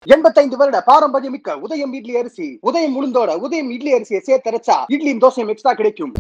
எண்பத்தைந்து வருட பாரம்பரியமிக்க உதயம் இட்லி அரிசி உதயம் உளுந்தோட உதயம் இட்லி அரிசியை சேர்த்தரைச்சா இட்லியும் தோசையும் எக்ஸ்ட்ரா கிடைக்கும்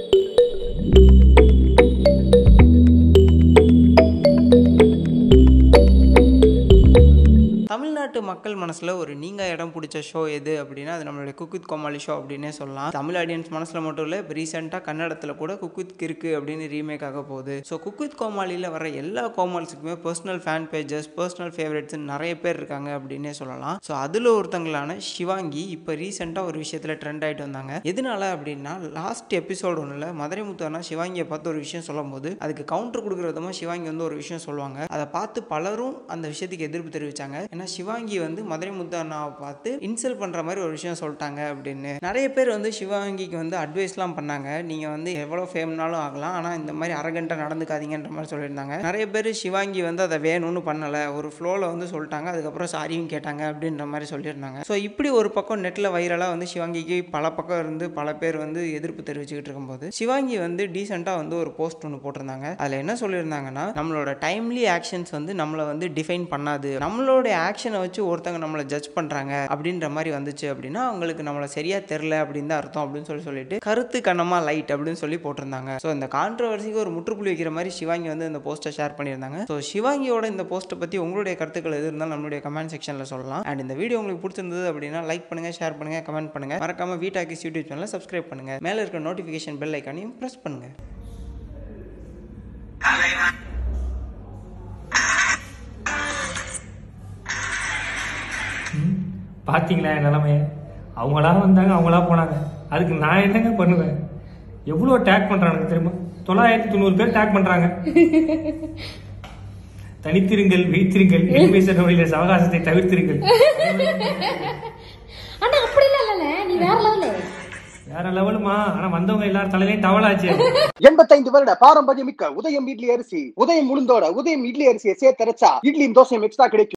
தமிழ்நாட்டு மக்கள் மனசில் ஒரு நீங்கள் இடம் பிடிச்ச ஷோ எது அப்படின்னா அது நம்மளுடைய குக் வித் கோமாளி ஷோ அப்படின்னே சொல்லலாம் தமிழ் ஆடியன்ஸ் மனசில் மட்டும் இல்லை இப்போ ரீசெண்டாக கன்னடத்தில் கூட குக் வித் கிருக்கு அப்படின்னு ரீமேக் ஆக போகுது ஸோ குக் வித் கோமாளியில் வர எல்லா கோமால்ஸுக்குமே personal fan pages personal favourites நிறைய பேர் இருக்காங்க அப்படின்னே சொல்லலாம் ஸோ அதில் ஒருத்தங்களான சிவாங்கி இப்போ ரீசெண்டாக ஒரு விஷயத்தில் ட்ரெண்ட் ஆகிட்டு வந்தாங்க எதனால அப்படின்னா லாஸ்ட் எபிசோடு ஒன்றில் மதுரை முத்தனா சிவாங்கியை பார்த்து ஒரு விஷயம் சொல்லும்போது அதுக்கு கவுண்டர் கொடுக்குற விதமாக சிவாங்கி வந்து ஒரு விஷயம் சொல்லுவாங்க அதை பார்த்து பலரும் அந்த விஷயத்துக்கு எதிர்ப்பு தெரிவிச்சாங்க ஏன்னா சிவாங்கி வந்து மதுரை முத்து அண்ணாவை பார்த்து இன்சல்ட் பண்ணுற மாதிரி ஒரு விஷயம் சொல்லிட்டாங்க அப்படின்னு நிறைய பேர் வந்து சிவாங்கிக்கு வந்து அட்வைஸ்லாம் பண்ணாங்க நீங்கள் வந்து எவ்வளோ ஃபேம்னாலும் ஆகலாம் ஆனால் இந்த மாதிரி அரகண்ட்டாக நடந்துக்காதீங்கன்ற மாதிரி சொல்லியிருந்தாங்க நிறைய பேர் சிவாங்கி வந்து அதை வேணும்னு பண்ணலை ஒரு ஃப்ளோவில் வந்து சொல்லிட்டாங்க அதுக்கப்புறம் சாரியும் கேட்டாங்க அப்படின்ற மாதிரி சொல்லியிருந்தாங்க ஸோ இப்படி ஒரு பக்கம் நெட்டில் வைரலாக வந்து சிவாங்கிக்கு பல பக்கம் இருந்து பல பேர் வந்து எதிர்ப்பு தெரிவிச்சுக்கிட்டு இருக்கும்போது சிவாங்கி வந்து டீசெண்டாக வந்து ஒரு போஸ்ட் ஒன்று போட்டிருந்தாங்க அதில் என்ன சொல்லியிருந்தாங்கன்னா நம்மளோட டைம்லி ஆக்ஷன்ஸ் வந்து நம்மளை வந்து டிஃபைன் பண்ணாது நம்மளோட ஆக்ஷனை வச்சு ஒருத்தங்க நம்மளை ஜட்ஜ் பண்ணுறாங்க அப்படின்ற மாதிரி வந்துச்சு அப்படின்னா அவங்களுக்கு நம்மளை சரியாக தெரில அப்படின்னு தான் அர்த்தம் அப்படின்னு சொல்லி சொல்லிட்டு கருத்து கண்ணமாக லைட் அப்படின்னு சொல்லி போட்டிருந்தாங்க ஸோ இந்த கான்ட்ரவர்சிக்கு ஒரு முற்றுப்புள்ளி வைக்கிற மாதிரி சிவாங்கி வந்து இந்த போஸ்ட்டை ஷேர் பண்ணியிருந்தாங்க ஸோ சிவாங்கியோட இந்த போஸ்ட்டை பற்றி உங்களுடைய கருத்துக்கள் எது இருந்தாலும் நம்மளுடைய கமெண்ட் செக்ஷனில் சொல்லலாம் அண்ட் இந்த வீடியோ உங்களுக்கு பிடிச்சிருந்தது அப்படின்னா லைக் பண்ணுங்கள் ஷேர் பண்ணுங்கள் கமெண்ட் பண்ணுங்கள் மறக்காம வீட்டாக்கிஸ் யூடியூப் சேனலை சப்ஸ்கிரைப் பண்ணுங்கள் மேலே இருக்க நோட்டிஃபிகேஷன் பெல் ஐக்கானையும் ப்ரெஸ் பண்ணுங்கள் பார்த்தீங்களா என் நிலமைய அவங்களா வந்தாங்க அவங்களா போனாங்க அதுக்கு நான் என்னங்க பண்ணுவேன் எவ்வளோ டேக் பண்றானுங்க தெரியுமா தொள்ளாயிரத்தி தொண்ணூறு பேர் டேக் பண்றாங்க தனித்திருங்கள் வைத்திருங்கள் எளிமை வழியில சவகாசத்தை தவிர்த்திருங்கள் ஆனா அப்படிலாம் இல்லல நீ வேற லெவலு வேற லெவலுமா ஆனா வந்தவங்க எல்லாரும் தலையிலையும் டவலாச்சு எண்பத்தைந்து வருட பாரம்பரியமிக்க உதயம் இட்லி அரிசி உதயம் உளுந்தோட உதயம் இட்லி அரிசியை சேர்த்தரைச்சா இட்லியும் தோசையும் எக்ஸ்ட்ரா கிடைக்கும்